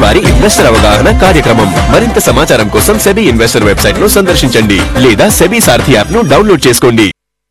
వారి ఇన్వెస్టర్ అవగాహన కార్యక్రమం మరింత సమాచారం కోసం సెబీ ఇన్వెస్టర్ వెబ్సైట్ ను సందర్శించండి లేదా సెబీ సారథి యాప్ ను డౌన్లోడ్ చేసుకోండి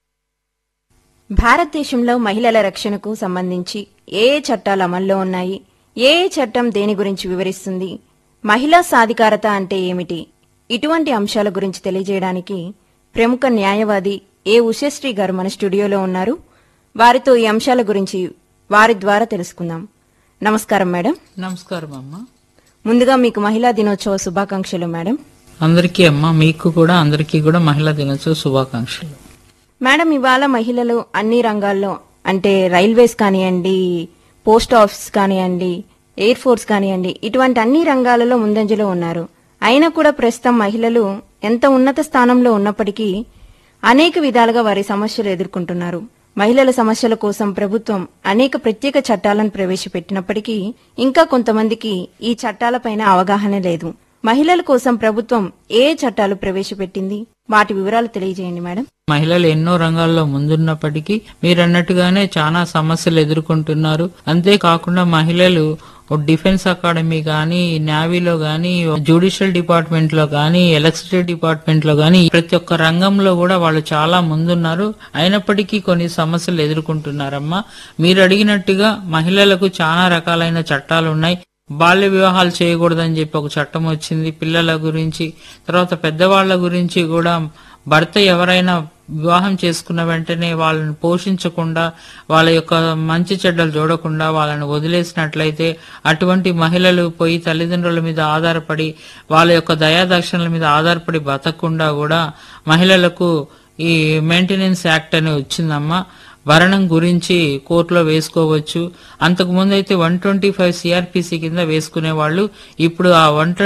భారతదేశంలో మహిళల రక్షణకు సంబంధించి ఏ ఏ చట్టాలు అమల్లో ఉన్నాయి ఏ ఏ చట్టం దేని గురించి వివరిస్తుంది మహిళా సాధికారత అంటే ఏమిటి ఇటువంటి అంశాల గురించి తెలియజేయడానికి ప్రముఖ న్యాయవాది ఏ ఉషశ్రీ గారు మన స్టూడియోలో ఉన్నారు వారితో ఈ అంశాల గురించి వారి ద్వారా తెలుసుకుందాం నమస్కారం మేడం నమస్కారం అమ్మ ముందుగా మీకు మహిళా దినోత్సవ శుభాకాంక్షలు మేడం అందరికీ అమ్మ మీకు కూడా అందరికీ కూడా మహిళా దినోత్సవ శుభాకాంక్షలు మేడం ఇవాళ మహిళలు అన్ని రంగాల్లో అంటే రైల్వేస్ కానివ్వండి పోస్ట్ ఆఫీస్ కానివ్వండి ఎయిర్ ఫోర్స్ కానివ్వండి ఇటువంటి అన్ని రంగాలలో ముందంజలో ఉన్నారు అయినా కూడా ప్రస్తుతం మహిళలు ఎంత ఉన్నత స్థానంలో ఉన్నప్పటికీ అనేక విధాలుగా వారి సమస్యలు ఎదుర్కొంటున్నారు మహిళల సమస్యల కోసం ప్రభుత్వం అనేక ప్రత్యేక చట్టాలను ప్రవేశపెట్టినప్పటికీ ఇంకా కొంతమందికి ఈ చట్టాలపైన అవగాహన లేదు మహిళల కోసం ప్రభుత్వం ఏ చట్టాలు ప్రవేశపెట్టింది వాటి వివరాలు తెలియజేయండి మేడం మహిళలు ఎన్నో రంగాల్లో ముందున్నప్పటికీ మీరన్నట్టుగానే చాలా సమస్యలు ఎదుర్కొంటున్నారు అంతేకాకుండా మహిళలు డిఫెన్స్ అకాడమీ గానీ నేవీలో గానీ జ్యుడిషియల్ డిపార్ట్మెంట్ లో గానీ ఎలక్ట్రిసిటీ డిపార్ట్మెంట్ లో గానీ ప్రతి ఒక్క రంగంలో కూడా వాళ్ళు చాలా ముందున్నారు అయినప్పటికీ కొన్ని సమస్యలు ఎదుర్కొంటున్నారమ్మా మీరు అడిగినట్టుగా మహిళలకు చాలా రకాలైన చట్టాలు ఉన్నాయి బాల్య వివాహాలు చేయకూడదని చెప్పి ఒక చట్టం వచ్చింది పిల్లల గురించి తర్వాత పెద్దవాళ్ల గురించి కూడా భర్త ఎవరైనా వివాహం చేసుకున్న వెంటనే వాళ్ళని పోషించకుండా వాళ్ళ యొక్క మంచి చెడ్డలు చూడకుండా వాళ్ళని వదిలేసినట్లయితే అటువంటి మహిళలు పోయి తల్లిదండ్రుల మీద ఆధారపడి వాళ్ళ యొక్క దయాదక్షిణల మీద ఆధారపడి బతకకుండా కూడా మహిళలకు ఈ మెయింటెనెన్స్ యాక్ట్ అని వచ్చిందమ్మా భరణం గురించి కోర్టులో వేసుకోవచ్చు అంతకు ముందు అయితే వన్ ట్వంటీ ఫైవ్ సిఆర్పిసి కింద వేసుకునే వాళ్ళు ఇప్పుడు ఆ వన్